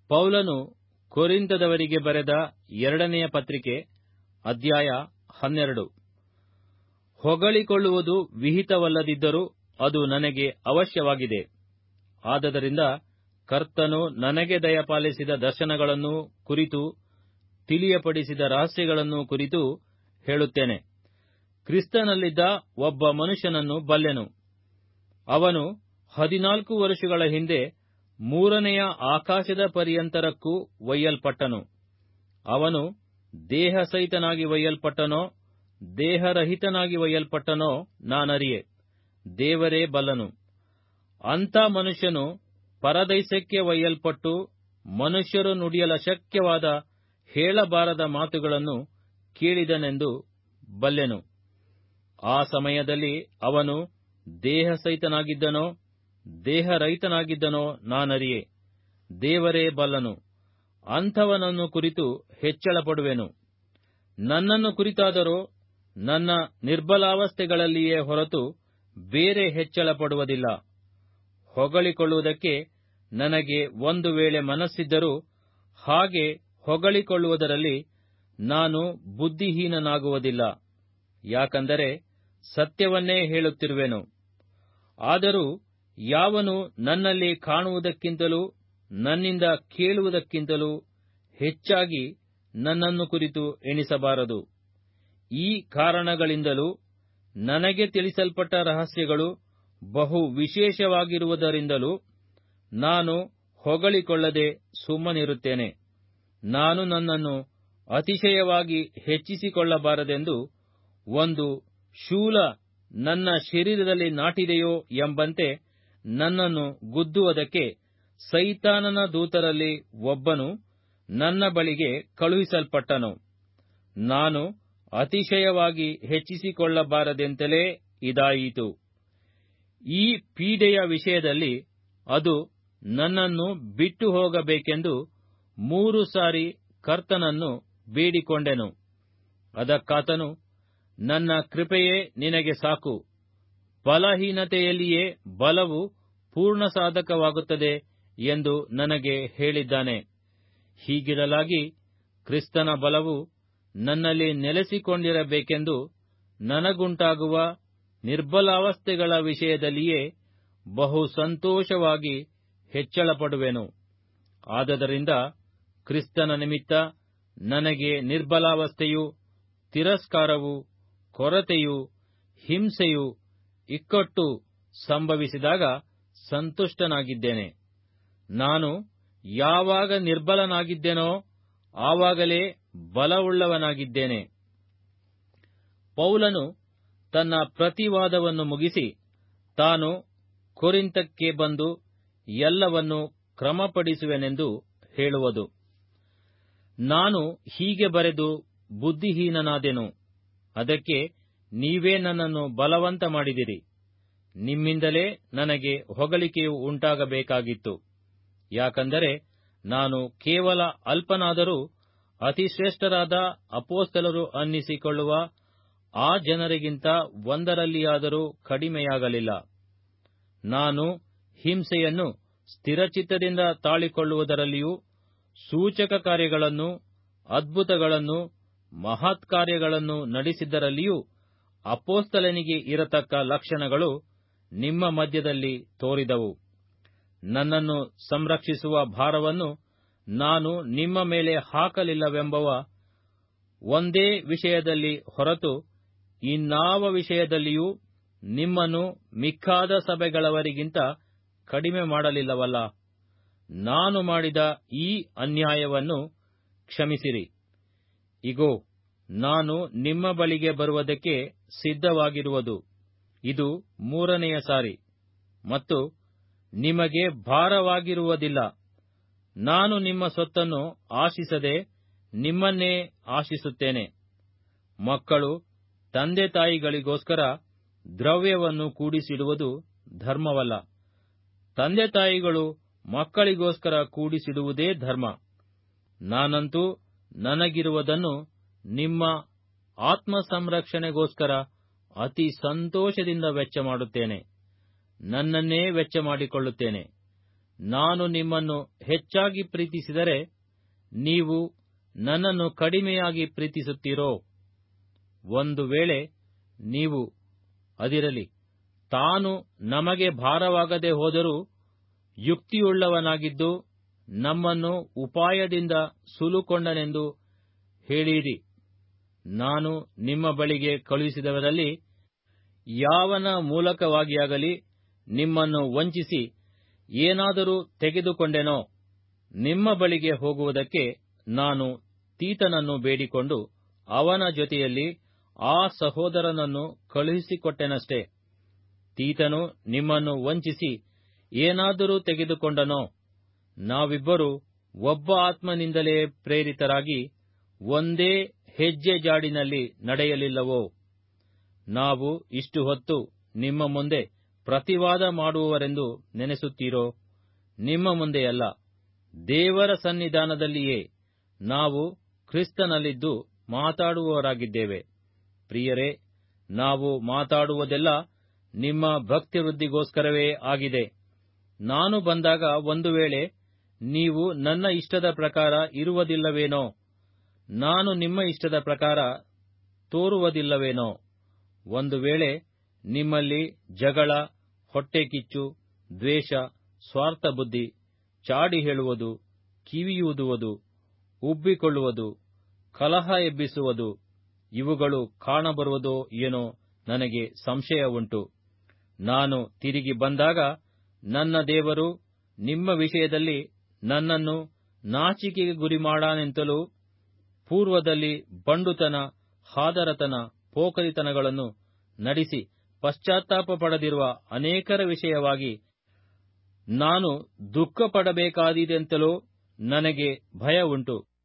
ಪೌಲನು ಕೊರಿಂತದವರಿಗೆ ಬರೆದ ಎರಡನೆಯ ಪತ್ರಿಕೆ ಅಧ್ಯಾಯ ಹನ್ನೆರಡು ಹೊಗಳಿಕೊಳ್ಳುವುದು ವಿಹಿತವಲ್ಲದಿದ್ದರೂ ಅದು ನನಗೆ ಅವಶ್ಯವಾಗಿದೆ ಆದದರಿಂದ ಕರ್ತನು ನನಗೆ ದಯಪಾಲಿಸಿದ ದರ್ಶನಗಳನ್ನು ಕುರಿತು ತಿಳಿಯಪಡಿಸಿದ ರಹಸ್ಯಗಳನ್ನು ಕುರಿತು ಹೇಳುತ್ತೇನೆ ಕ್ರಿಸ್ತನಲ್ಲಿದ್ದ ಒಬ್ಬ ಮನುಷ್ಯನನ್ನು ಬಲ್ಲೆನು ಅವನು ಹದಿನಾಲ್ಕು ವರ್ಷಗಳ ಹಿಂದೆ ಮೂರನೆಯ ಆಕಾಶದ ಪರ್ಯಂತರಕ್ಕೂ ಒಯ್ಯಲ್ಪಟ್ಟನು ಅವನು ದೇಹಸಹಿತನಾಗಿ ಒಯ್ಯಲ್ಪಟ್ಟನೋ ದೇಹರಹಿತನಾಗಿ ಒಯ್ಯಲ್ಪಟ್ಟನೋ ನಾನರಿಯೆ ದೇವರೇ ಬಲ್ಲನು ಅಂಥ ಮನುಷ್ಯನು ಪರದೈಸಕ್ಕೆ ಒಯ್ಯಲ್ಪಟ್ಟು ಮನುಷ್ಯರು ನುಡಿಯಲಶಕ್ಯವಾದ ಹೇಳಬಾರದ ಮಾತುಗಳನ್ನು ಕೇಳಿದನೆಂದು ಬಲ್ಲೆನು ಆ ಸಮಯದಲ್ಲಿ ಅವನು ದೇಹಸಹಿತನಾಗಿದ್ದನೋ ದೇಹರಹಿತನಾಗಿದ್ದನೋ ನಾನರಿಯೆ ದೇವರೇ ಬಲ್ಲನು ಅಂಥವನನ್ನು ಕುರಿತು ಹೆಚ್ಚಳಪಡುವೆನು ನನ್ನನ್ನು ಕುರಿತಾದರೋ ನನ್ನ ನಿರ್ಬಲಾವಸ್ಥೆಗಳಲ್ಲಿಯೇ ಹೊರತು ಬೇರೆ ಹೆಚ್ಚಳಪಡುವುದಿಲ್ಲ ಹೊಗಳಿಕೊಳ್ಳುವುದಕ್ಕೆ ನನಗೆ ಒಂದು ವೇಳೆ ಮನಸ್ಸಿದ್ದರೂ ಹಾಗೆ ಹೊಗಳಿಕೊಳ್ಳುವುದರಲ್ಲಿ ನಾನು ಬುದ್ಧಿಹೀನನಾಗುವುದಿಲ್ಲ ಯಾಕಂದರೆ ಸತ್ಯವನ್ನೇ ಹೇಳುತ್ತಿರುವೆನು ಆದರೂ ಯಾವನು ನನ್ನಲ್ಲಿ ಕಾಣುವುದಕ್ಕಿಂತಲೂ ನನ್ನಿಂದ ಕೇಳುವುದಕ್ಕಿಂತಲೂ ಹೆಚ್ಚಾಗಿ ನನ್ನನ್ನು ಕುರಿತು ಎಣಿಸಬಾರದು ಈ ಕಾರಣಗಳಿಂದಲೂ ನನಗೆ ತಿಳಿಸಲ್ಪಟ್ಟ ರಹಸ್ಯಗಳು ಬಹು ವಿಶೇಷವಾಗಿರುವುದರಿಂದಲೂ ನಾನು ಹೊಗಳಿಕೊಳ್ಳದೆ ಸುಮ್ಮನಿರುತ್ತೇನೆ ನಾನು ನನ್ನನ್ನು ಅತಿಶಯವಾಗಿ ಹೆಚ್ಚಿಸಿಕೊಳ್ಳಬಾರದೆಂದು ಒಂದು ಶೂಲ ನನ್ನ ಶರೀರದಲ್ಲಿ ನಾಟಿದೆಯೋ ಎಂಬಂತೆ ನನ್ನನ್ನು ಗುದ್ದುವುದಕ್ಕೆ ಸೈತಾನನ ದೂತರಲ್ಲಿ ಒಬ್ಬನು ನನ್ನ ಬಳಿಗೆ ಕಳುಹಿಸಲ್ಪಟ್ಟನು ನಾನು ಅತಿಶಯವಾಗಿ ಹೆಚ್ಚಿಸಿಕೊಳ್ಳಬಾರದೆಂತಲೇ ಇದಾಯಿತು ಈ ಪೀಡೆಯ ವಿಷಯದಲ್ಲಿ ಅದು ನನ್ನನ್ನು ಬಿಟ್ಟು ಹೋಗಬೇಕೆಂದು ಮೂರು ಸಾರಿ ಕರ್ತನನ್ನು ಬೇಡಿಕೊಂಡೆನು ಅದಕ್ಕಾತನು ನನ್ನ ಕೃಪೆಯೇ ನಿನಗೆ ಸಾಕು ಬಲಹೀನತೆಯಲ್ಲಿಯೇ ಬಲವು ಪೂರ್ಣ ಸಾಧಕವಾಗುತ್ತದೆ ಎಂದು ನನಗೆ ಹೇಳಿದ್ದಾನೆ ಹೀಗಿರಲಾಗಿ ಕ್ರಿಸ್ತನ ಬಲವು ನನ್ನಲ್ಲಿ ನೆಲೆಸಿಕೊಂಡಿರಬೇಕೆಂದು ನನಗುಂಟಾಗುವ ನಿರ್ಬಲಾವಸ್ಥೆಗಳ ವಿಷಯದಲ್ಲಿಯೇ ಬಹು ಸಂತೋಷವಾಗಿ ಹೆಚ್ಚಳಪಡುವೆನು ಆದದರಿಂದ ಕ್ರಿಸ್ತನ ನಿಮಿತ್ತ ನನಗೆ ನಿರ್ಬಲಾವಸ್ಥೆಯು ತಿರಸ್ಕಾರವು ಕೊರತೆಯು ಹಿಂಸೆಯು ಇಕ್ಕಟ್ಟು ಸಂಭವಿಸಿದಾಗ ಸಂತುಷ್ಟನಾಗಿದ್ದೇನೆ ನಾನು ಯಾವಾಗ ನಿರ್ಬಲನಾಗಿದ್ದೇನೋ ಆವಾಗಲೇ ಬಲವುಳ್ಳವನಾಗಿದ್ದೇನೆ ಪೌಲನು ತನ್ನ ಪ್ರತಿವಾದವನ್ನು ಮುಗಿಸಿ ತಾನು ಕೊರಿಂತಕ್ಕೆ ಬಂದು ಎಲ್ಲವನ್ನು ಕ್ರಮಪಡಿಸುವೆನೆಂದು ಹೇಳುವುದು ನಾನು ಹೀಗೆ ಬರೆದು ಬುದ್ಧಿಹೀನನಾದೆನು ಅದಕ್ಕೆ ನೀವೇ ನನ್ನನ್ನು ಬಲವಂತ ಮಾಡಿದಿರಿ ನಿಮ್ಮಿಂದಲೇ ನನಗೆ ಹೊಗಳಿಕೆಯು ಉಂಟಾಗಬೇಕಾಗಿತ್ತು ಯಾಕಂದರೆ ನಾನು ಕೇವಲ ಅಲ್ಪನಾದರೂ ಅತಿಶ್ರೇಷ್ಠರಾದ ಅಪೋಸ್ತಲರು ಅನ್ನಿಸಿಕೊಳ್ಳುವ ಆ ಜನರಿಗಿಂತ ಒಂದರಲ್ಲಿಯಾದರೂ ಕಡಿಮೆಯಾಗಲಿಲ್ಲ ನಾನು ಹಿಂಸೆಯನ್ನು ಸ್ಥಿರಚಿತ್ತದಿಂದ ತಾಳಿಕೊಳ್ಳುವುದರಲ್ಲಿಯೂ ಸೂಚಕ ಕಾರ್ಯಗಳನ್ನು ಅದ್ಭುತಗಳನ್ನು ಮಹತ್ಕಾರ್ಯಗಳನ್ನು ನಡೆಸಿದ್ದರಲ್ಲಿಯೂ ಅಪೋಸ್ತಲನಿಗೆ ಇರತಕ್ಕ ಲಕ್ಷಣಗಳು ನಿಮ್ಮ ಮಧ್ಯದಲ್ಲಿ ತೋರಿದವು ನನ್ನನ್ನು ಸಂರಕ್ಷಿಸುವ ಭಾರವನ್ನು ನಾನು ನಿಮ್ಮ ಮೇಲೆ ಹಾಕಲಿಲ್ಲವೆಂಬವ ಒಂದೇ ವಿಷಯದಲ್ಲಿ ಹೊರತು ಇನ್ನಾವ ವಿಷಯದಲ್ಲಿಯೂ ನಿಮ್ಮನ್ನು ಮಿಕ್ಕಾದ ಸಭೆಗಳವರಿಗಿಂತ ಕಡಿಮೆ ಮಾಡಲಿಲ್ಲವಲ್ಲ ನಾನು ಮಾಡಿದ ಈ ಅನ್ಯಾಯವನ್ನು ಕ್ಷಮಿಸಿರಿ ಇಗೋ ನಾನು ನಿಮ್ಮ ಬಳಿಗೆ ಬರುವುದಕ್ಕೆ ಸಿದ್ಧವಾಗಿರುವುದು ಇದು ಮೂರನೆಯ ಸಾರಿ ಮತ್ತು ನಿಮಗೆ ಭಾರವಾಗಿರುವುದಿಲ್ಲ ನಾನು ನಿಮ್ಮ ಸೊತ್ತನ್ನು ಆಶಿಸದೆ ನಿಮ್ಮನ್ನೇ ಆಶಿಸುತ್ತೇನೆ ಮಕ್ಕಳು ತಂದೆ ತಾಯಿಗಳಿಗೋಸ್ಕರ ದ್ರವ್ಯವನ್ನು ಕೂಡಿಸಿಡುವುದು ಧರ್ಮವಲ್ಲ ತಂದೆ ತಾಯಿಗಳು ಮಕ್ಕಳಿಗೋಸ್ಕರ ಕೂಡಿಸಿಡುವುದೇ ಧರ್ಮ ನಾನಂತೂ ನನಗಿರುವುದನ್ನು ನಿಮ್ಮ ಆತ್ಮ ಸಂರಕ್ಷಣೆಗೋಸ್ಕರ ಅತಿ ಸಂತೋಷದಿಂದ ವೆಚ್ಚ ಮಾಡುತ್ತೇನೆ ನನ್ನನ್ನೇ ವೆಚ್ಚ ಮಾಡಿಕೊಳ್ಳುತ್ತೇನೆ ನಾನು ನಿಮ್ಮನ್ನು ಹೆಚ್ಚಾಗಿ ಪ್ರೀತಿಸಿದರೆ ನೀವು ನನ್ನನ್ನು ಕಡಿಮೆಯಾಗಿ ಪ್ರೀತಿಸುತ್ತೀರೋ ಒಂದು ವೇಳೆ ನೀವು ಅದಿರಲಿ ತಾನು ನಮಗೆ ಭಾರವಾಗದೆ ಹೋದರೂ ಯುಕ್ತಿಯುಳ್ಳವನಾಗಿದ್ದು ನಮ್ಮನ್ನು ಉಪಾಯದಿಂದ ಸುಲುಕೊಂಡನೆಂದು ಹೇಳಿರಿ ನಾನು ನಿಮ್ಮ ಬಳಿಗೆ ಕಳುಹಿಸಿದವರಲ್ಲಿ ಯಾವನ ಮೂಲಕವಾಗಿಯಾಗಲಿ ನಿಮ್ಮನ್ನು ವಂಚಿಸಿ ಏನಾದರೂ ತೆಗೆದುಕೊಂಡೆನೋ ನಿಮ್ಮ ಬಳಿಗೆ ಹೋಗುವುದಕ್ಕೆ ನಾನು ತೀತನನ್ನು ಬೇಡಿಕೊಂಡು ಅವನ ಜೊತೆಯಲ್ಲಿ ಆ ಸಹೋದರನನ್ನು ಕಳುಹಿಸಿಕೊಟ್ಟೆನಷ್ಟೇ ತೀತನು ನಿಮ್ಮನ್ನು ವಂಚಿಸಿ ಏನಾದರೂ ತೆಗೆದುಕೊಂಡನೋ ನಾವಿಬ್ಬರು ಒಬ್ಬ ಆತ್ಮನಿಂದಲೇ ಪ್ರೇರಿತರಾಗಿ ಒಂದೇ ಹೆಜ್ಜೆ ಜಾಡಿನಲ್ಲಿ ನಡೆಯಲಿಲ್ಲವೋ ನಾವು ಇಷ್ಟು ಹೊತ್ತು ನಿಮ್ಮ ಮುಂದೆ ಪ್ರತಿವಾದ ಮಾಡುವವರೆಂದು ನೆನೆಸುತ್ತೀರೋ ನಿಮ್ಮ ಮುಂದೆಯಲ್ಲ ದೇವರ ಸನ್ನಿಧಾನದಲ್ಲಿಯೇ ನಾವು ಕ್ರಿಸ್ತನಲ್ಲಿದ್ದು ಮಾತಾಡುವವರಾಗಿದ್ದೇವೆ ಪ್ರಿಯರೇ ನಾವು ಮಾತಾಡುವುದೆಲ್ಲ ನಿಮ್ಮ ಭಕ್ತಿವೃದ್ಧಿಗೋಸ್ಕರವೇ ಆಗಿದೆ ನಾನು ಬಂದಾಗ ಒಂದು ವೇಳೆ ನೀವು ನನ್ನ ಇಷ್ಟದ ಪ್ರಕಾರ ಇರುವುದಿಲ್ಲವೇನೋ ನಾನು ನಿಮ್ಮ ಇಷ್ಟದ ಪ್ರಕಾರ ತೋರುವುದಿಲ್ಲವೇನೋ ಒಂದು ವೇಳೆ ನಿಮ್ಮಲ್ಲಿ ಜಗಳ ಹೊಟ್ಟೆಕಿಚ್ಚು ದ್ವೇಷ ಸ್ವಾರ್ಥಬುದ್ಧಿ ಚಾಡಿ ಹೇಳುವುದು ಕಿವಿಯೂದುವುದು ಉಬ್ಬಿಕೊಳ್ಳುವುದು ಕಲಹ ಎಬ್ಬಿಸುವುದು ಇವುಗಳು ಕಾಣಬರುವುದೋ ಏನೋ ನನಗೆ ಸಂಶಯ ಉಂಟು ನಾನು ತಿರುಗಿ ಬಂದಾಗ ನನ್ನ ದೇವರು ನಿಮ್ಮ ವಿಷಯದಲ್ಲಿ ನನ್ನನ್ನು ನಾಚಿಕೆಗೆ ಗುರಿಮಾಡಾನೆಂತಲೂ ಪೂರ್ವದಲ್ಲಿ ಬಂಡುತನ ಹಾದರತನ ಪೋಖರಿತನಗಳನ್ನು ನಡೆಸಿ ಪಶ್ಚಾತ್ತಾಪ ಪಡದಿರುವ ಅನೇಕರ ವಿಷಯವಾಗಿ ನಾನು ದುಃಖಪಡಬೇಕಾದೀತೆಂತಲೂ ನನಗೆ ಭಯ ಉಂಟು